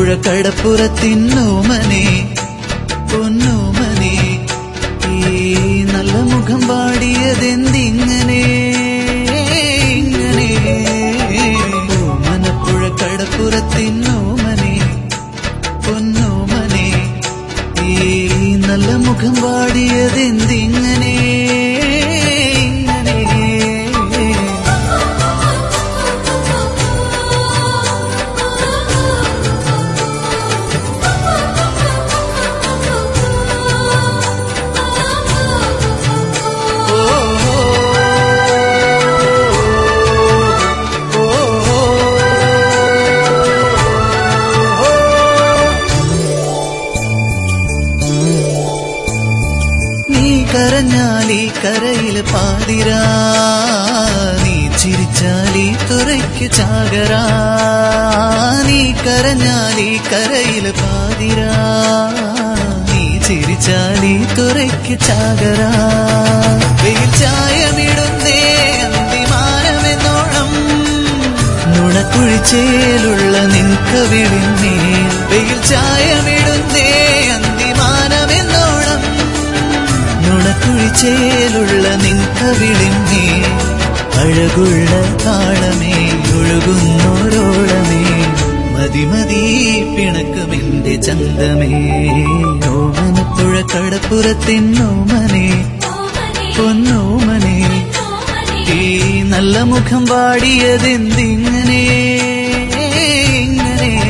ഓമനപ്പുഴ കടപ്പുറത്തിന്നോമനെ പൊന്നോമനെ ഈ നല്ല മുഖം പാടിയതെന്തിങ്ങനെ ഇങ്ങനെ ഓമനപ്പുഴ കടപ്പുറത്തിന്നോമനെ പൊന്നോമനെ ഈ നല്ല മുഖം പാടിയതെന്തിങ്ങനെ ഇങ്ങനെ നീ കരഞ്ഞാൽ ഈ കരയിൽ പാതിരാ നീ ചിരിച്ചാൽ ഈ തുറയ്ക്ക് ചാകരാ നീ കരഞ്ഞാൽ ഈ കരയിൽ പാതിരാ നീ ചിരിച്ചാൽ ഈ തുറയ്ക്ക് ചാകരാ വെയിൽ ചായമിടുന്നേ അന്തിമാനമെന്നോണം നുണക്കുഴിച്ചേലുള്ള നിൻകവിളിന്മേൽ വെയിൽ ചായമിടുന്നേ അന്തിമാനമെന്നോണം നുണക്കുഴിച്ചേലുള്ള നിൻകവിളിന്മേ അഴകുള്ള താളമേ ഒഴുകുന്നോരോളമേ മതിമതി പിണക്കുമെന്റെ ചന്തമേ ഓമനപ്പുഴ കടപ്പുറത്തിന്നോമനെ പൊന്നോമനെ ഈ നല്ല മുഖം പാടിയതെന്തിങ്ങനെ ഇങ്ങനെ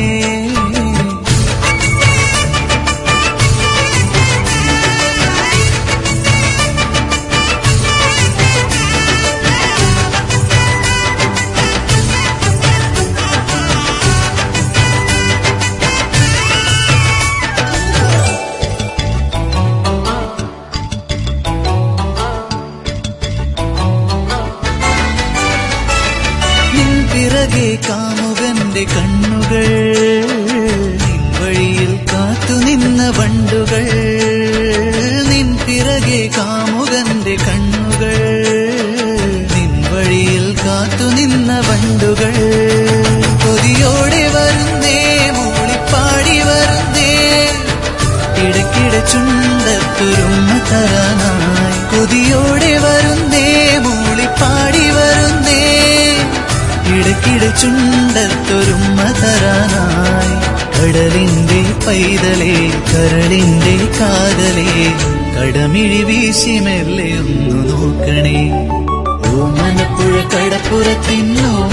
നിൻ പിറകെ കാമുകന്റെ കണ്ണുകൾ നിൻ വഴിയിൽ കാത്തുനിന്ന വണ്ടുകൾ നിൻ പിറകെ കാമുകന്റെ കണ്ണുകൾ നിൻ വഴിയിൽ കാത്തുനിന്ന വണ്ടുകൾ കൊതിയോടെ വരുന്നേ മൂളിപ്പാടി വരുന്നേ ഇടയ്ക്കിടെ ചുണ്ടത്തുരുമ്മ തരാനായി കൊതിയോടെ വരുന്നേ മൂളിപ്പാടി വരുന്നേ ഇടയ്ക്കിടെ ചുണ്ടത്തൊരുമ്മ തരാനായി കടലിന്റെ പൈതലേ കരളിന്റെ കാതലേ കടമിഴി വീശി മെല്ലെ ഒന്നു നോക്കണേ ഓമനപ്പുഴ കടപ്പുറത്തിന്നോ